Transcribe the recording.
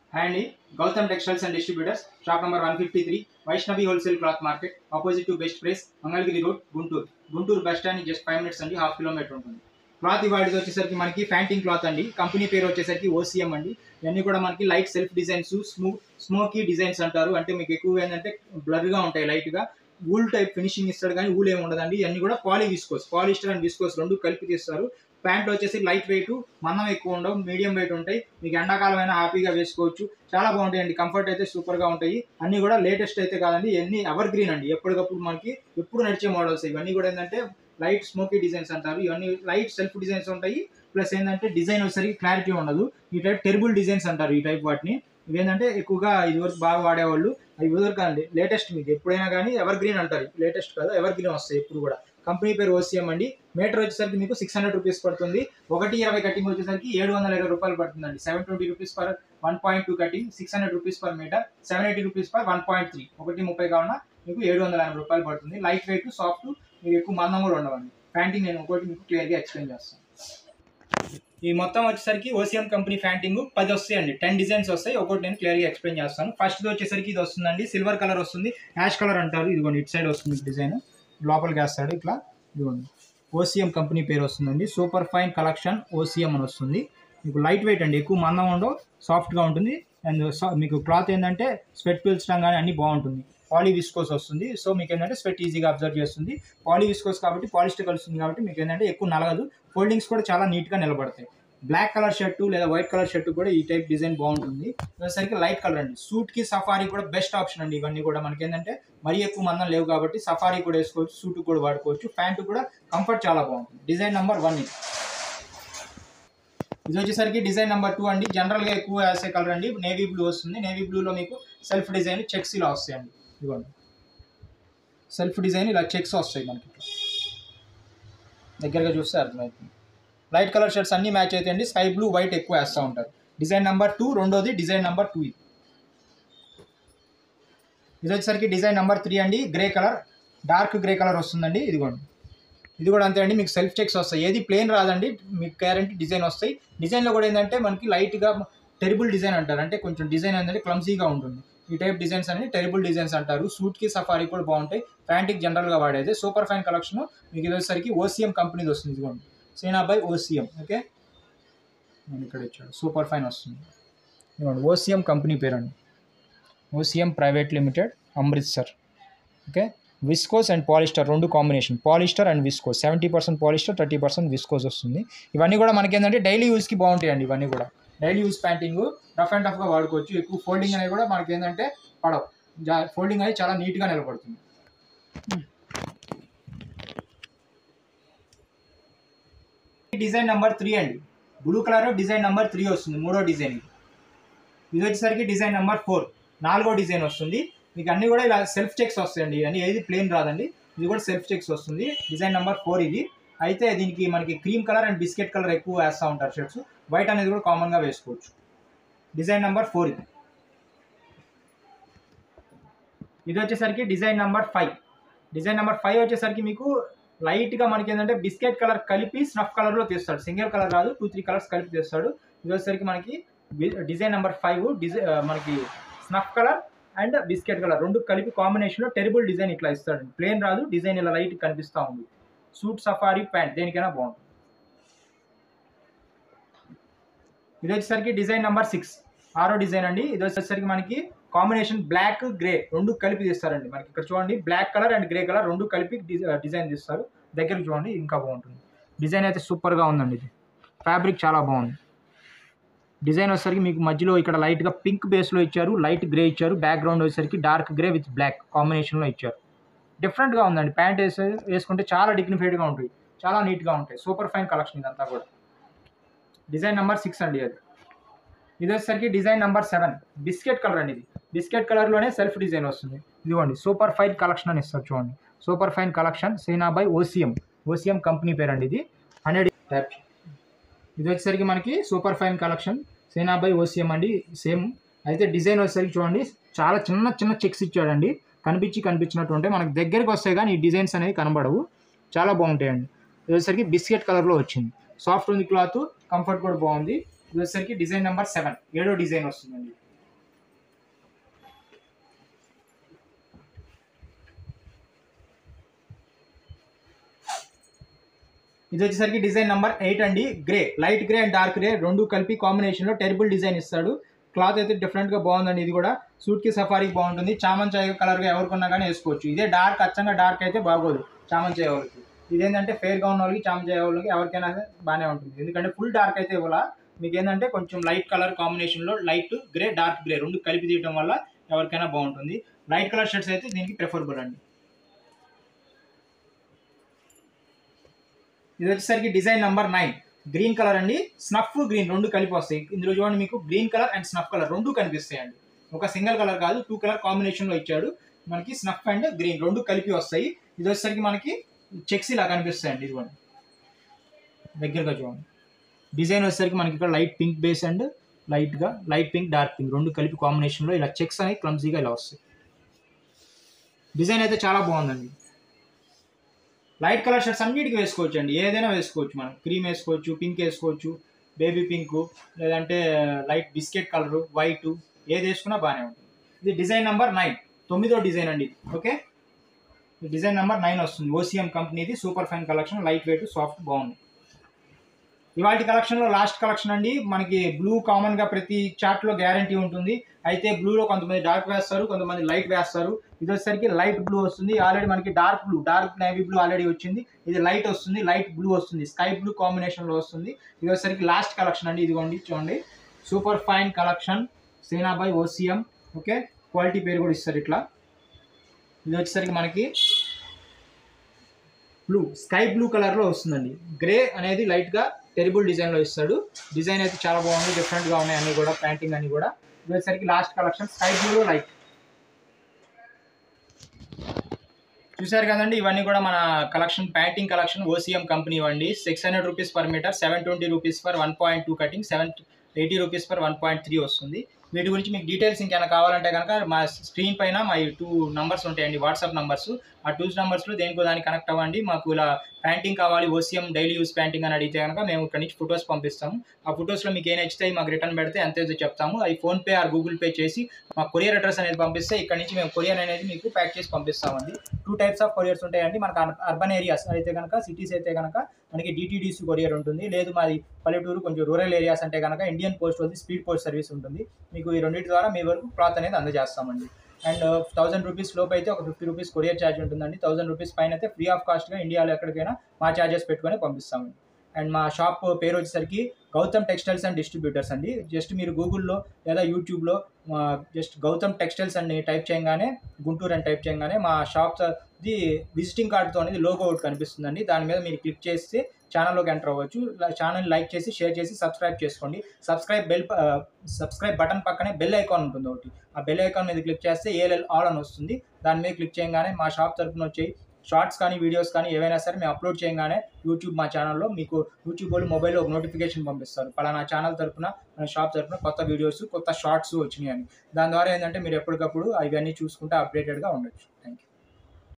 hi అండి Gautam textiles and distributors shop number one fifty three Vaishnavi wholesale cloth market opposite to best price Mangalagiri road Guntur Guntur bus stand just five minutes అండి half kilometre ఉంటుంది cloth ఇవాడిది వచ్చేసరికి మనకి ఫ్యాంటింగ్ cloth అండి company పేరు వచ్చేసరికి ఓసీఎం అండి ఇవన్నీ కూడా మనకి లైట్ సెల్ఫ్ డిజైన్స్ స్మూ స్మోకీ డిజైన్స్ అంటారు అంటే మీకు ఎక్కువ ఏంటంటే బ్లర్గా ఉంటాయి లైట్గా ఊల్ టైప్ ఫినిషింగ్ ఇస్తాడు కానీ ఊల్ ఏమి ఉండదండి ఇవన్నీ కూడా poly viscose polyester and viscose రెండు కలిపి తీస్తారు ప్యాంట్లు వచ్చేసి లైట్ వెయిట్ మందం ఎక్కువ ఉండవు మీడియం వెయిట్ ఉంటాయి మీకు ఎండాకాలం అయినా హ్యాపీగా వేసుకోవచ్చు చాలా బాగుంటాయండి కంఫర్ట్ అయితే సూపర్గా ఉంటాయి అన్నీ కూడా లేటెస్ట్ అయితే కాదండి ఇవన్నీ ఎవర్ గ్రీన్ అండి ఎప్పటికప్పుడు మనకి ఎప్పుడు నడిచే మోడల్స్ ఇవన్నీ కూడా ఏంటంటే లైట్ స్మోకీ డిజైన్స్ అంటారు ఇవన్నీ లైట్ సెల్ఫ్ డిజైన్స్ ఉంటాయి ప్లస్ ఏంటంటే డిజైన్ వచ్చేసరికి క్లారిటీ ఉండదు ఈ టైప్ టెరిబుల్ డిజైన్స్ అంటారు ఈ టైప్ వాటిని ఇవేంటంటే ఎక్కువగా ఇదివరకు బాగా వాడేవాళ్ళు అవి ఇదివరకు అండి లేటెస్ట్ మీకు ఎప్పుడైనా కానీ ఎవర్ గ్రీన్ అంటారు లేటెస్ట్ కాదు ఎవర్ గ్రీన్ వస్తాయి ఎప్పుడు కూడా కంపెనీ పేరు ఓసీఎం అండి మీటర్ వచ్చేసరికి మీకు సిక్స్ హండ్రెడ్ రూపీస్ పడుతుంది ఒకటి ఇరవై కటింగ్ వచ్చేసరికి ఏడు వందల ఇరవై రూపాయలు పడుతుందండి seven twenty rupees per one point two cutting six hundred rupees per metre seven eighty rupees per one point three ఒకటి ముప్పై కావున మీకు ఏడు వందల ఎనభై రూపాయలు పడుతుంది లైట్ వెయిట్ సాఫ్ట్ మీకు ఎక్కువ మందం కూడా ఉండవండి ప్యాంటింగ్ నేను ఒకటి మీకు క్లియర్గా ఎక్స్ప్లెయిన్ చేస్తాను ఈ మొత్తం వచ్చేసరికి ఓసిఎం కంపెనీ ఫ్యాంటింగ్ పది వస్తాయండి టెన్ డిజైన్స్ వస్తాయి ఒకటి నేను క్లియర్గా ఎక్స్ప్లెయిన్ చేస్తాను ఫస్ట్ వచ్చేసరికి ఇది వస్తుందండి సిల్వర్ కలర్ వస్తుంది యాష్ కలర్ అంటారు ఇదిగోండి ఇటు సైడ్ వస్తుంది డిజైన్ లోపలికి వేస్తాడు ఇట్లా ఇదిగోండి ఓసిఎం కంపెనీ పేరు వస్తుందండి సూపర్ ఫైన్ కలెక్షన్ ఓసిఎం అని వస్తుంది మీకు లైట్ వెయిట్ అండి ఎక్కువ మందం ఉండవు సాఫ్ట్గా ఉంటుంది అండ్ మీకు క్లాత్ ఏంటంటే స్వెట్ పీల్చడం కానీ అన్నీ బాగుంటుంది పాలీ విస్కోస్ వస్తుంది సో మీకు ఏంటంటే స్వెట్ ఈజీగా అబ్జర్వ్ చేస్తుంది పాలీ విస్కోస్ కాబట్టి పాలిస్టర్ కలుస్తుంది కాబట్టి మీకు ఏంటంటే ఎక్కువ నలగదు ఫోల్డింగ్స్ కూడా చాలా నీట్గా నిలబడతాయి బ్లాక్ కలర్ షర్టు లేదా వైట్ కలర్ షర్టు కూడా ఈ టైప్ డిజైన్ బాగుంటుంది వచ్చేసరికి లైట్ కలర్ అండి సూట్కి సఫారీ కూడా బెస్ట్ ఆప్షన్ అండి ఇవన్నీ కూడా మనకి ఏంటంటే మరీ ఎక్కువ మందం లేవు కాబట్టి సఫారీ కూడా వేసుకోవచ్చు సూట్ కూడా వాడుకోవచ్చు ప్యాంటు కూడా కంఫర్ట్ చాలా బాగుంటుంది డిజైన్ నెంబర్ వన్ ఇది ఇది వచ్చేసరికి డిజైన్ నెంబర్ టూ అండి జనరల్గా ఎక్కువ వేసే కలర్ అండి నేవీ బ్లూ వస్తుంది నేవీ బ్లూలో మీకు సెల్ఫ్ డిజైన్ చెక్స్ ఇలా వస్తాయండి ఇదిగోండి సెల్ఫ్ డిజైన్ ఇలా చెక్స్ వస్తాయి మనకి ఇట్లా దగ్గరగా చూస్తే అర్థమవుతుంది లైట్ కలర్ షర్ట్స్ అన్నీ మ్యాచ్ అవుతాయండి స్కై బ్లూ వైట్ ఎక్కువ వేస్తూ ఉంటారు డిజైన్ నెంబర్ టూ రెండోది డిజైన్ నెంబర్ టూ ఇది ఇది వచ్చేసరికి డిజైన్ నెంబర్ త్రీ అండి grey colour dark grey colour వస్తుందండి ఇదిగోండి ఇది కూడా అంతే అండి మీకు సెల్ఫ్ చెక్స్ వస్తాయి ఏది ప్లేన్ రాదండి మీకు గ్యారంటీ డిజైన్ వస్తాయి డిజైన్లో కూడా ఏంటంటే మనకి లైట్గా టెరిబుల్ డిజైన్ అంటారు అంటే కొంచెం డిజైన్ అనేది క్లమ్సీగా ఉంటుంది ఈ టైప్ డిజైన్స్ అనేది టెరిబుల్ డిజైన్స్ అంటారు సూట్కి సఫారీ కూడా బాగుంటాయి ప్యాంట్కి జనరల్గా వాడేది సూపర్ ఫైన్ కలెక్షన్ మీకు ఇది వచ్చేసరికి ఓసీఎం కంపెనీది వస్తుంది ఇదిగోండి సేనా బై ఓసీఎం ఓకే నేను ఇక్కడ ఇచ్చాడు సూపర్ ఫైన్ వస్తుంది ఇదిగోండి ఓసీఎం కంపెనీ పేరు అండి OCM private limited Amritsar okay viscose and polyester రెండు combination polyester and viscose seventy percent polyester thirty percent viscose వస్తుంది ఇవన్నీ కూడా మనకి ఏంటంటే డైలీ యూస్కి బాగుంటాయండి ఇవన్నీ కూడా daily use panting rough and టఫ్గా వాడుకోవచ్చు ఎక్కువ ఫోల్డింగ్ అనేది కూడా మనకి ఏంటంటే పడవు జా ఫోల్డింగ్ అనేది చాలా నీట్గా నిలబడుతుంది డిజైన్ నెంబర్ త్రీ అండి blue colour design number three వస్తుంది మూడో డిజైన్ ఇది ఇది వచ్చేసరికి డిజైన్ నెంబర్ ఫోర్ నాలుగో డిజైన్ వస్తుంది మీకు అన్నీ కూడా ఇలా సెల్ఫ్ చెక్స్ వస్తాయండి అన్నీ ఏది ప్లేన్ రాదండి ఇది కూడా సెల్ఫ్ చెక్స్ వస్తుంది డిజైన్ నెంబర్ ఫోర్ ఇది అయితే దీనికి మనకి cream colour and biscuit colour ఎక్కువ వేస్తూ ఉంటారు షర్ట్స్ వైట్ అనేది కూడా కామన్గా వేసుకోవచ్చు డిజైన్ నెంబర్ ఫోర్ ఇది ఇది వచ్చేసరికి design number five design number five వచ్చేసరికి మీకు లైట్గా మనకి ఏంటంటే బిస్కెట్ కలర్ కలిపి స్నఫ్ కలర్లో తీస్తాడు సింగిల్ కలర్ రాదు టూ త్రీ కలర్స్ కలిపి తీస్తాడు ఇది వచ్చేసరికి మనకి డిజైన్ నెంబర్ ఫైవ్ డిజై మనకి snuff colour and biscuit colour రెండు కలిపి కాంబినేషన్లో టెరిబుల్ డిజైన్ ఇట్లా ఇస్తాడు ప్లేన్ రాదు డిజైన్ ఇలా లైట్ కనిపిస్తూ ఉంది సూట్ సఫారీ ప్యాంట్ దేనికైనా బాగుంటుంది ఇది వచ్చేసరికి డిజైన్ నెంబర్ సిక్స్ ఆరో డిజైన్ అండి ఇది వచ్చేసరికి మనకి కాంబినేషన్ బ్లాక్ గ్రే రెండు కలిపి తీస్తారండి మనకి ఇక్కడ చూడండి black colour and grey colour రెండు కలిపి డిజైన్ తీస్తారు దగ్గరికి చూడండి ఇంకా బాగుంటుంది డిజైన్ అయితే సూపర్గా ఉందండి ఇది ఫ్యాబ్రిక్ చాలా బాగుంది డిజైన్ వచ్చేసరికి మీకు మధ్యలో ఇక్కడ లైట్గా పింక్ బేస్లో ఇచ్చారు లైట్ గ్రే ఇచ్చారు బ్యాక్గ్రౌండ్ వచ్చేసరికి డార్క్ గ్రే విత్ బ్లాక్ కాంబినేషన్లో ఇచ్చారు డిఫరెంట్గా ఉందండి ప్యాంట్ వేసే వేసుకుంటే చాలా డిగ్నిఫైడ్గా ఉంటుంది చాలా నీట్గా ఉంటాయి సూపర్ ఫైన్ కలెక్షన్ ఇదంతా కూడా డిజైన్ నెంబర్ సిక్స్ అండి అది ఇది వచ్చేసరికి design number seven biscuit colour అండి ఇది బిస్కెట్ కలర్లోనే సెల్ఫ్ డిజైన్ వస్తుంది ఇదిగోండి సూపర్ ఫైన్ కలెక్షన్ అని ఇస్తారు చూడండి సూపర్ ఫైన్ కలెక్షన్ సేనా బై ఓసిఎం ఓసిఎం కంపెనీ పేరు అండి ఇది హండ్రెడ్ టైప్ ఇది వచ్చేసరికి మనకి సూపర్ ఫైన్ కలెక్షన్ సేనా బై ఓసిఎం అండి సేమ్ అయితే డిజైన్ వచ్చేసరికి చూడండి చాలా చిన్న చిన్న చెక్స్ ఇచ్చాడండి కనిపించి కనిపించినట్టు ఉంటాయి మనకు దగ్గరికి వస్తాయి కానీ ఈ డిజైన్స్ అనేవి కనబడవు చాలా బాగుంటాయండి ఇది వచ్చేసరికి బిస్కెట్ కలర్లో వచ్చింది సాఫ్ట్ ఉంది క్లాత్ కంఫర్ట్ కూడా బాగుంది ఇది వచ్చేసరికి డిజైన్ నెంబర్ సెవెన్ ఏడో డిజైన్ వస్తుందండి ఇది వచ్చేసరికి డిజైన్ నెంబర్ ఎయిట్ అండి grey light grey and dark grey రెండు కలిపి కాంబినేషన్లో టెరిబుల్ డిజైన్ ఇస్తాడు క్లాత్ అయితే డిఫరెంట్గా బాగుందండి ఇది కూడా సూట్కి సఫారీకి బాగుంటుంది చామంచాయ కలర్గా ఎవరికొన్నా కానీ వేసుకోవచ్చు ఇదే డార్క్ అచ్చంగా డార్క్ అయితే బాగోదు చామంచాయ వాళ్ళకి ఇదేంటంటే ఫేర్గా ఉన్న వాళ్ళకి చామంచాయ వాళ్ళకి ఎవరికైనా సరే బాగానే ఉంటుంది ఎందుకంటే ఫుల్ డార్క్ అయితే ఇవ్వాల మీకు ఏంటంటే కొంచెం లైట్ కలర్ కాంబినేషన్లో లైట్ గ్రే డార్క్ గ్రే రెండు కలిపి తీయడం వల్ల ఎవరికైనా బాగుంటుంది లైట్ కలర్ షర్ట్స్ అయితే దీనికి ప్రిఫరబుల్ అండి ఇది వచ్చేసరికి design number nine green colour అండి స్నఫ్ గ్రీన్ రెండు కలిపి వస్తాయి ఇందులో చూడండి మీకు green colour and snuff colour రెండు కనిపిస్తాయి అండి ఒక సింగిల్ కలర్ కాదు టూ కలర్ కాంబినేషన్ లో ఇచ్చాడు మనకి స్నఫ్ అండ్ గ్రీన్ రెండు కలిపి వస్తాయి ఇది వచ్చేసరికి మనకి చెక్స్ ఇలా కనిపిస్తాయి అండి ఇదిగోండి దగ్గరగా చూడండి డిజైన్ వచ్చేసరికి మనకి ఇక్కడ light pink base and light గా లైట్ పింక్ డార్క్ పింక్ రెండు కలిపి కాంబినేషన్ లో ఇలా చెక్స్ అనేవి క్లమ్జీగా ఇలా వస్తాయి డిజైన్ అయితే చాలా బాగుందండి లైట్ కలర్ షర్ట్స్ అన్నిటికీ వేసుకోవచ్చు అండి ఏదైనా వేసుకోవచ్చు మనం క్రీమ్ వేసుకోవచ్చు పింక్ వేసుకోవచ్చు బేబీ పింక్ లేదంటే లైట్ బిస్కెట్ కలర్ వైట్ ఏది వేసుకున్నా బాగానే ఉంటుంది ఇది డిజైన్ నెంబర్ నైన్ తొమ్మిదో డిజైన్ అండి ఓకే ఈ డిజైన్ నెంబర్ నైన్ వస్తుంది ఓసిఎం కంపెనీది super fine collection lightweight soft బాగుంది ఇవాటి కలెక్షన్లో లాస్ట్ కలెక్షన్ అండి మనకి బ్లూ కామన్గా ప్రతి చార్ట్లో గ్యారంటీ ఉంటుంది అయితే బ్లూలో కొంతమంది డార్క్ వేస్తారు కొంతమంది లైట్ వేస్తారు ఇది వచ్చేసరికి లైట్ బ్లూ వస్తుంది ఆల్రెడీ మనకి dark blue dark navy blue already వచ్చింది ఇది లైట్ వస్తుంది లైట్ బ్లూ వస్తుంది స్కై బ్లూ కాంబినేషన్లో వస్తుంది ఇది వచ్చేసరికి లాస్ట్ కలెక్షన్ అండి ఇదిగోండి చూడండి సూపర్ ఫైన్ కలెక్షన్ సేనాబాయ్ ఓసిఎం ఓకే క్వాలిటీ పేరు కూడా ఇస్తారు ఇట్లా ఇది వచ్చేసరికి మనకి బ్లూ స్కై బ్లూ కలర్లో వస్తుందండి గ్రే అనేది లైట్గా టెరిబుల్ డిజైన్లో ఇస్తాడు డిజైన్ అయితే చాలా బాగుంది డిఫరెంట్గా ఉన్నాయి అన్ని కూడా ప్యాంటింగ్ అన్ని కూడా ఇది వచ్చేసరికి last collection sky blue light చూసారు కదండి ఇవన్నీ కూడా మన collection panting collection OCM company ఇవ్వండి six hundred rupees per metre seven twenty rupees for one point two cutting seven eighty rupees for one point three వస్తుంది వీటి గురించి మీకు డీటెయిల్స్ ఇంకేమైనా కావాలంటే కనుక మా స్క్రీన్ పైన మా టూ నంబర్స్ ఉంటాయండి వాట్సాప్ నంబర్స్ ఆ టూ నంబర్స్లో దేనికో దానికి కనెక్ట్ అవ్వండి మాకు ఇలా ప్యాంటింగ్ కావాలి ఓసీఎం డైలీ యూస్ ప్యాంటింగ్ అని అడిగితే కనుక మేము ఇక్కడ నుంచి ఫొటోస్ పంపిస్తాము ఆ ఫొటోస్లో మీకు ఏం నచ్చితే మాకు రిటర్న్ పెడితే అంతే చెప్తాము అవి ఫోన్పే ఆర్ గూగుల్ పే చేసి మా కొరియర్ అడ్రస్ అనేది పంపిస్తే ఇక్కడ నుంచి మేము కొరియర్ అనేది మీకు ప్యాక్ చేసి పంపిస్తామండి టూ టైప్స్ ఆఫ్ కొరియర్స్ ఉంటాయండి మనకు అర్బన్ ఏరియాస్ అయితే కనుక సిటీస్ అయితే కనుక మనకి డిటీడీసీ కొరియర్ ఉంటుంది లేదు మాది పల్లెటూరు కొంచెం రూరల్ ఏరియాస్ అంటే కనుక ఇండియన్ పోస్ట్ వచ్చి స్పీడ్ పోస్ట్ సర్వీస్ ఉంటుంది మీకు ఈ రెండింటి ద్వారా మీ వరకు క్లాత్ అనేది అందజేస్తామండి అండ్ థౌసండ్ రూపీస్ లోపు అయితే ఒక ఫిఫ్టీ రూపీస్ కొరియర్ ఛార్జ్ ఉంటుందండి థౌసండ్ రూపీస్ పైన అయితే ఫ్రీ ఆఫ్ కాస్ట్గా ఇండియాలో ఎక్కడికైనా మా ఛార్జెస్ పెట్టుకొని పంపిస్తామండి అండ్ మా షాప్ పేరు వచ్చేసరికి గౌతమ్ టెక్స్టైల్స్ అండ్ డిస్ట్రిబ్యూటర్స్ అండి జస్ట్ మీరు గూగుల్లో లేదా యూట్యూబ్లో జస్ట్ గౌతమ్ టెక్స్టైల్స్ అని టైప్ చేయగానే గుంటూరు అని టైప్ చేయగానే మా షాప్ ది విజిటింగ్ కార్డ్తో అనేది లోగో ఒకటి కనిపిస్తుందండి దాని మీద మీరు క్లిక్ చేస్తే ఛానల్లోకి ఎంటర్ అవ్వచ్చు ఛానల్ లైక్ చేసి షేర్ చేసి సబ్స్క్రైబ్ చేసుకోండి సబ్స్క్రైబ్ బెల్ సబ్స్క్రైబ్ బటన్ పక్కనే బెల్ ఐకాన్ ఉంటుంది ఒకటి ఆ బెల్ ఐకాన్ మీద క్లిక్ చేస్తే ఏఎల్ఎల్ ఆల్ అని వస్తుంది దాని మీద క్లిక్ చేయగానే మా షాప్ తరఫున వచ్చి షార్ట్స్ కానీ వీడియోస్ కానీ ఏవైనా సరే మేము అప్లోడ్ చేయగానే యూట్యూబ్ మా ఛానల్లో మీకు యూట్యూబ్ వాళ్ళు మొబైల్లో ఒక నోటిఫికేషన్ పంపిస్తారు పలానా ఛానల్ తరఫున మన షాప్ తరఫున కొత్త వీడియోస్ కొత్త షార్ట్స్ వచ్చినాయి అని దాని ద్వారా ఏంటంటే మీరు ఎప్పటికప్పుడు అవన్నీ చూసుకుంటే అప్డేటెడ్గా ఉండొచ్చు థ్యాంక్ యూ